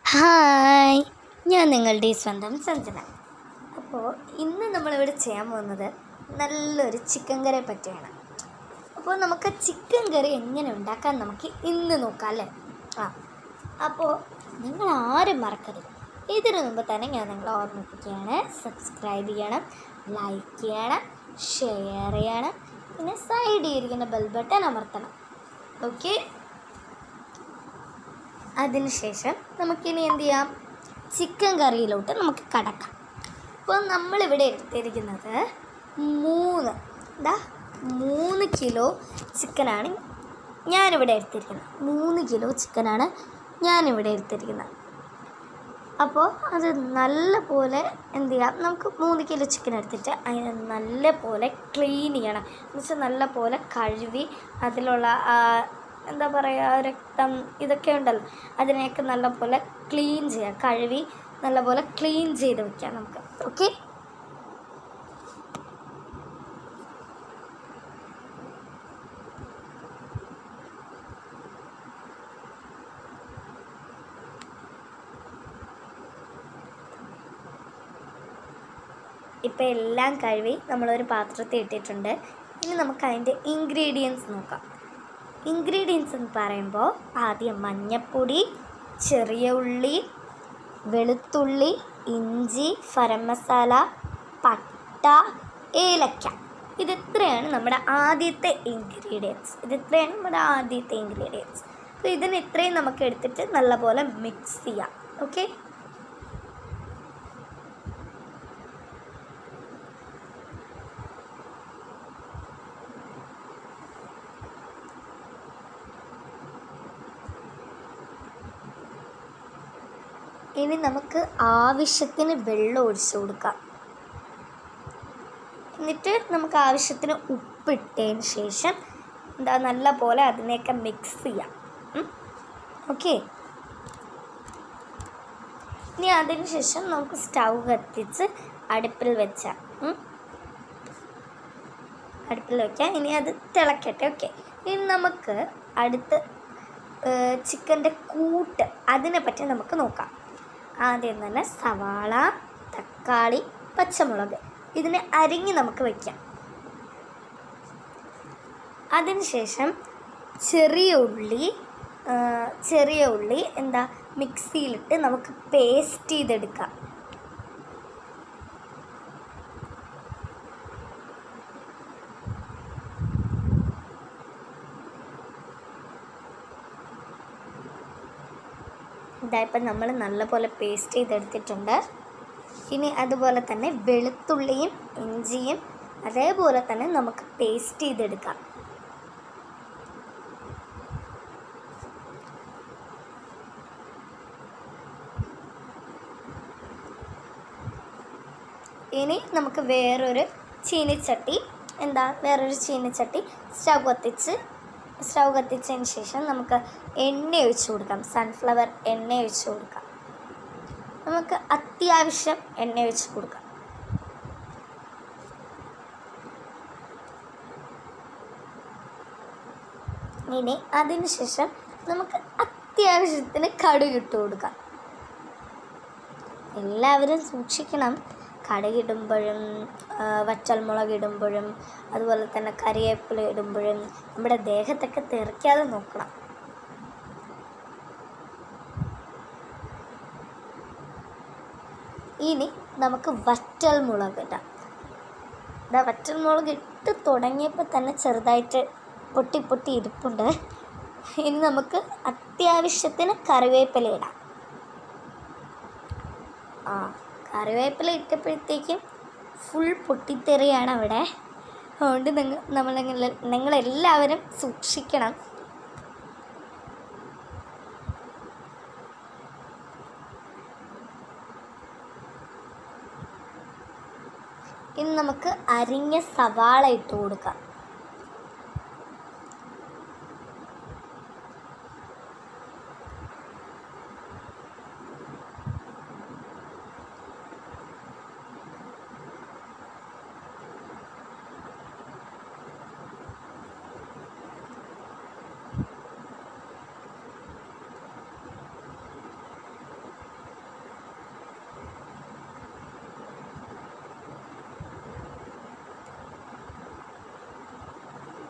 hi ഞാൻ നിങ്ങളുടെ സ്വന്തം സഞ്ജന അപ്പോൾ ഇന്ന് നമ്മളിവിടെ ചെയ്യാൻ പോകുന്നത് നല്ലൊരു ചിക്കൻ കറിയെ പറ്റിയാണ് അപ്പോൾ നമുക്ക് ചിക്കൻ കറി എങ്ങനെ ഉണ്ടാക്കാൻ നമുക്ക് ഇന്ന് നോക്കാം അല്ലേ ആ അപ്പോൾ നിങ്ങൾ ആരും മറക്കരുത് ഇതിനു മുമ്പ് തന്നെ ഞാൻ നിങ്ങളെ ഓർമ്മിപ്പിക്കുകയാണ് സബ്സ്ക്രൈബ് ചെയ്യണം ലൈക്ക് ചെയ്യണം ഷെയർ ചെയ്യണം പിന്നെ സൈഡിൽ ഇരിക്കുന്ന ബെൽ ബട്ടൺ അമർത്തണം ഓക്കെ അതിനുശേഷം നമുക്കിനി എന്ത് ചെയ്യാം ചിക്കൻ കറിയിലോട്ട് നമുക്ക് കടക്കാം അപ്പോൾ നമ്മളിവിടെ എടുത്തിരിക്കുന്നത് മൂന്ന് എന്താ മൂന്ന് കിലോ ചിക്കനാണ് ഞാനിവിടെ എടുത്തിരിക്കുന്നത് മൂന്ന് കിലോ ചിക്കനാണ് ഞാനിവിടെ എടുത്തിരിക്കുന്നത് അപ്പോൾ അത് നല്ല പോലെ എന്ത് ചെയ്യാം നമുക്ക് മൂന്ന് കിലോ ചിക്കൻ എടുത്തിട്ട് അതിനെ നല്ല പോലെ ക്ലീൻ ചെയ്യണം എന്ന് വെച്ചാൽ നല്ല പോലെ കഴുകി അതിലുള്ള ആ, എന്താ പറയുക രക്തം ഇതൊക്കെ ഉണ്ടല്ലോ അതിനെയൊക്കെ നല്ല പോലെ ക്ലീൻ ചെയ്യാം കഴുകി നല്ല പോലെ ക്ലീൻ ചെയ്ത് വെക്കാം നമുക്ക് ഓക്കെ ഇപ്പം എല്ലാം കഴുകി നമ്മളൊരു പാത്രത്തിൽ ഇട്ടിട്ടുണ്ട് ഇനി നമുക്ക് അതിൻ്റെ ഇൻഗ്രീഡിയൻസ് നോക്കാം ഇൻഗ്രീഡിയൻസ് എന്ന് പറയുമ്പോൾ ആദ്യം മഞ്ഞൾപ്പൊടി ചെറിയ ഉള്ളി വെളുത്തുള്ളി ഇഞ്ചി ഫരം മസാല പട്ട ഏലക്ക ഇത് ഇത്രയാണ് നമ്മുടെ ആദ്യത്തെ ഇൻഗ്രീഡിയൻസ് ഇത് ഇത്രയാണ് നമ്മുടെ ആദ്യത്തെ ഇൻഗ്രീഡിയൻസ് അപ്പോൾ ഇതിന് ഇത്രയും നമുക്ക് എടുത്തിട്ട് നല്ലപോലെ മിക്സ് ചെയ്യാം ഓക്കെ ഇനി നമുക്ക് ആവശ്യത്തിന് വെള്ളം ഒഴിച്ചു കൊടുക്കാം എന്നിട്ട് നമുക്ക് ആവശ്യത്തിന് ഉപ്പിട്ടതിന് ശേഷം എന്താ നല്ല പോലെ അതിനെയൊക്കെ മിക്സ് ചെയ്യാം ഓക്കെ ഇനി അതിന് ശേഷം നമുക്ക് സ്റ്റൗ കത്തിച്ച് അടുപ്പിൽ വെച്ചാൽ അടുപ്പിൽ വെക്കാം ഇനി അത് തിളക്കട്ടെ ഓക്കെ ഇനി നമുക്ക് അടുത്ത് ചിക്കൻ്റെ കൂട്ട് അതിനെ പറ്റി നമുക്ക് നോക്കാം ആദ്യം തന്നെ സവാള തക്കാളി പച്ചമുളക് ഇതിനെ അരിഞ്ഞ് നമുക്ക് വയ്ക്കാം അതിനുശേഷം ചെറിയ ഉള്ളി ആ, ചെറിയ ഉള്ളി എന്താ മിക്സിയിലിട്ട് നമുക്ക് പേസ്റ്റ് ചെയ്തെടുക്കാം ഇതായപ്പോൾ നമ്മൾ നല്ലപോലെ പേസ്റ്റ് ചെയ്തെടുത്തിട്ടുണ്ട് ഇനി അതുപോലെ തന്നെ വെളുത്തുള്ളിയും ഇഞ്ചിയും അതേപോലെ തന്നെ നമുക്ക് പേസ്റ്റ് ചെയ്തെടുക്കാം ഇനി നമുക്ക് വേറൊരു ചീനിച്ചട്ടി എന്താ വേറൊരു ചീനിച്ചട്ടി സ്റ്റൗ കത്തിച്ച് സ്റ്റൗ കത്തിച്ചതിന് ശേഷം നമുക്ക് എണ്ണ ഒഴിച്ച് കൊടുക്കാം സൺഫ്ലവർ എണ്ണ ഒഴിച്ച് കൊടുക്കാം നമുക്ക് അത്യാവശ്യം എണ്ണ ഒഴിച്ച് കൊടുക്കാം ഇനി അതിന് ശേഷം നമുക്ക് അത്യാവശ്യത്തിന് കടുക് ഇട്ട് കൊടുക്കാം എല്ലാവരും സൂക്ഷിക്കണം കടുകിടുമ്പോഴും വറ്റൽമുളക് ഇടുമ്പോഴും അതുപോലെ തന്നെ കറിവേപ്പില ഇടുമ്പോഴും നമ്മുടെ ദേഹത്തൊക്കെ തെറിക്കാതെ നോക്കണം ഇനി നമുക്ക് വറ്റൽ മുളക് ഇടാം ഇതാ വറ്റൽ മുളക് ഇട്ട് തുടങ്ങിയപ്പോൾ തന്നെ ചെറുതായിട്ട് പൊട്ടി പൊട്ടി ഇരിപ്പുണ്ട് ഇനി നമുക്ക് അത്യാവശ്യത്തിന് കറിവേപ്പില ഇടാം ആ കറിവേപ്പില ഇട്ടപ്പോഴത്തേക്കും ഫുൾ പൊട്ടിത്തെറിയാണ് അവിടെ അതുകൊണ്ട് നിങ്ങൾ നമ്മൾ നിങ്ങളെല്ലാവരും സൂക്ഷിക്കണം ഇനി നമുക്ക് അരിഞ്ഞ സവാള ഇട്ട് കൊടുക്കാം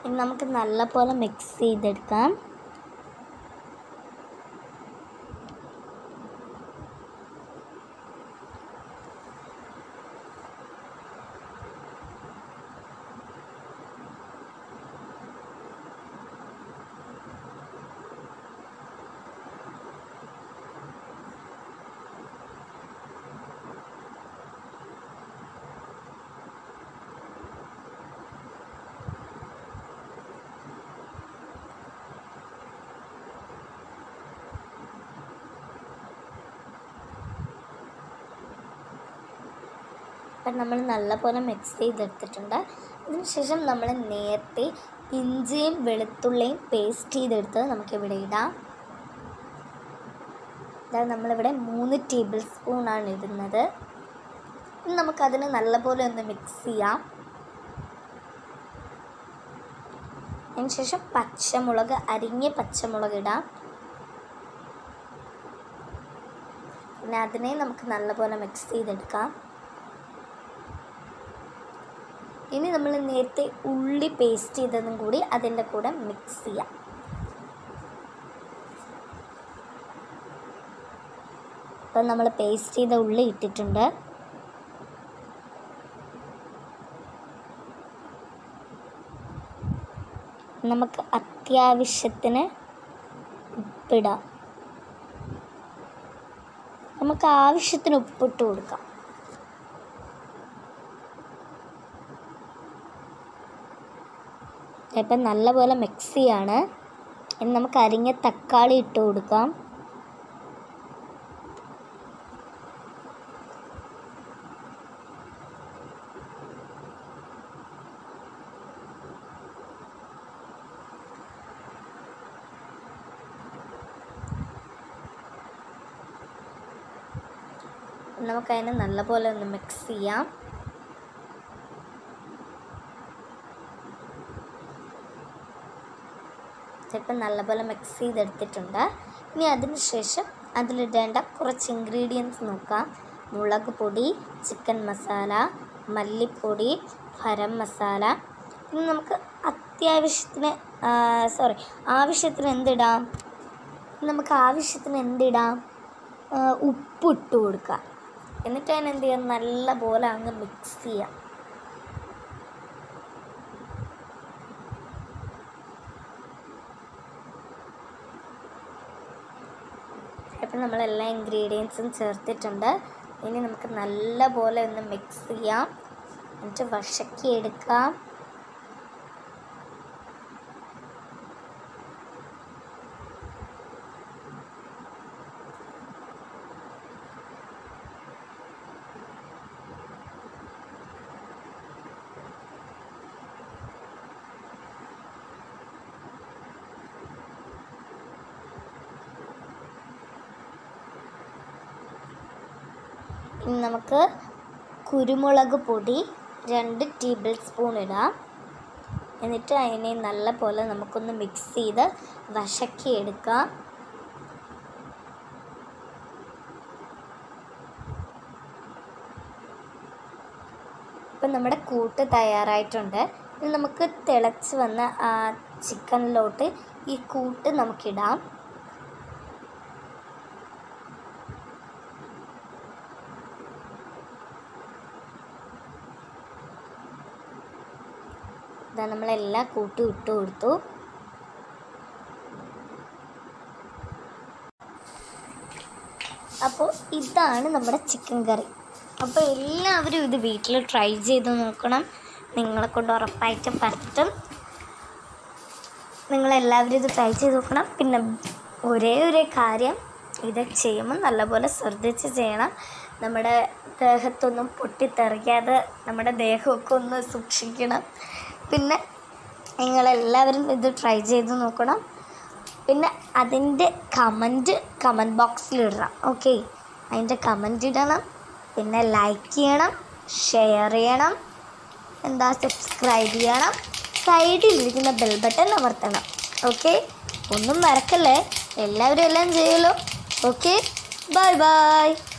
ഇനി നമുക്ക് നല്ലപോലെ മിക്സ് ചെയ്തെടുക്കാം അപ്പം നമ്മൾ നല്ലപോലെ മിക്സ് ചെയ്തെടുത്തിട്ടുണ്ട് അതിനുശേഷം നമ്മൾ നേരത്തെ ഇഞ്ചിയും വെളുത്തുള്ളിയും പേസ്റ്റ് ചെയ്തെടുത്തത് നമുക്കിവിടെ ഇടാം അതായത് നമ്മളിവിടെ മൂന്ന് ടേബിൾ സ്പൂണാണ് ഇടുന്നത് ഇനി നമുക്കതിന് നല്ലപോലെ ഒന്ന് മിക്സ് ചെയ്യാം അതിനുശേഷം പച്ചമുളക് അരിഞ്ഞ പച്ചമുളക് ഇടാം പിന്നെ അതിനെ നമുക്ക് നല്ലപോലെ മിക്സ് ചെയ്തെടുക്കാം ഇനി നമ്മൾ നേരത്തെ ഉള്ളി പേസ്റ്റ് ചെയ്തതും കൂടി അതിൻ്റെ കൂടെ മിക്സ് ചെയ്യാം ഇപ്പം നമ്മൾ പേസ്റ്റ് ചെയ്ത ഉള്ളി ഇട്ടിട്ടുണ്ട് നമുക്ക് അത്യാവശ്യത്തിന് ഉപ്പിടാം നമുക്ക് ആവശ്യത്തിന് ഉപ്പിട്ട് കൊടുക്കാം ഇപ്പം നല്ലപോലെ മിക്സ് ചെയ്യാണ് ഇനി നമുക്ക് അരിഞ്ഞ തക്കാളി ഇട്ട് കൊടുക്കാം നമുക്കതിനെ നല്ലപോലെ ഒന്ന് മിക്സ് ചെയ്യാം ചിലപ്പോൾ നല്ലപോലെ മിക്സ് ചെയ്തെടുത്തിട്ടുണ്ട് ഇനി അതിന് ശേഷം അതിലിടേണ്ട കുറച്ച് ഇൻഗ്രീഡിയൻസ് നോക്കാം മുളക് പൊടി ചിക്കൻ മസാല മല്ലിപ്പൊടി ഗരം മസാല ഇനി നമുക്ക് അത്യാവശ്യത്തിന് സോറി ആവശ്യത്തിന് എന്തിടാം നമുക്ക് ആവശ്യത്തിന് എന്തിടാം ആ, ഉപ്പിട്ട് കൊടുക്കുക എന്നിട്ട് അതിന് എന്ത് ചെയ്യാം നല്ലപോലെ അങ്ങ് മിക്സ് ചെയ്യാം ഇപ്പം നമ്മൾ എല്ലാ ഇൻഗ്രീഡിയൻസും ചേർത്തിട്ടുണ്ട് ഇനി നമുക്ക് നല്ലപോലെ ഒന്ന് മിക്സ് ചെയ്യാം എന്നിട്ട് വശക്കി എടുക്കാം ഇനി നമുക്ക് കുരുമുളക് പൊടി രണ്ട് ടേബിൾ സ്പൂൺ ഇടാം എന്നിട്ട് അതിനെ നല്ല പോലെ നമുക്കൊന്ന് മിക്സ് ചെയ്ത് വശക്കി എടുക്കാം ഇപ്പം നമ്മുടെ കൂട്ട് തയ്യാറായിട്ടുണ്ട് ഇനി നമുക്ക് തിളച്ച് വന്ന ആ ചിക്കനിലോട്ട് ഈ കൂട്ട് നമുക്കിടാം ഇതാ നമ്മളെല്ലാം കൂട്ടി ഇട്ട് കൊടുത്തു അപ്പോൾ ഇതാണ് നമ്മുടെ ചിക്കൻ കറി അപ്പോൾ എല്ലാവരും ഇത് വീട്ടിൽ ട്രൈ ചെയ്ത് നോക്കണം നിങ്ങളെ കൊണ്ട് ഉറപ്പായിട്ടും പറ്റും നിങ്ങളെല്ലാവരും ഇത് ട്രൈ ചെയ്ത് നോക്കണം പിന്നെ ഒരേ ഒരു കാര്യം ഇത് ചെയ്യുമ്പോൾ നല്ലപോലെ ശ്രദ്ധിച്ച് ചെയ്യണം നമ്മുടെ ദേഹത്തൊന്നും പൊട്ടിത്തെറിക്കാതെ നമ്മുടെ ദേഹമൊക്കെ ഒന്ന് സൂക്ഷിക്കണം പിന്നെ നിങ്ങളെല്ലാവരും ഇത് ട്രൈ ചെയ്ത് നോക്കണം പിന്നെ അതിൻ്റെ കമൻറ്റ് കമൻറ്റ് ബോക്സിൽ ഇടണം ഓക്കെ അതിൻ്റെ കമൻറ്റ് ഇടണം പിന്നെ ലൈക്ക് ചെയ്യണം ഷെയർ ചെയ്യണം എന്താ സബ്സ്ക്രൈബ് ചെയ്യണം സൈഡിലിരിക്കുന്ന ബെൽ ബട്ടൺ അമർത്തണം ഓക്കെ ഒന്നും മറക്കല്ലേ എല്ലാവരും എല്ലാം ചെയ്യുമല്ലോ ഓക്കെ ബൈ ബൈ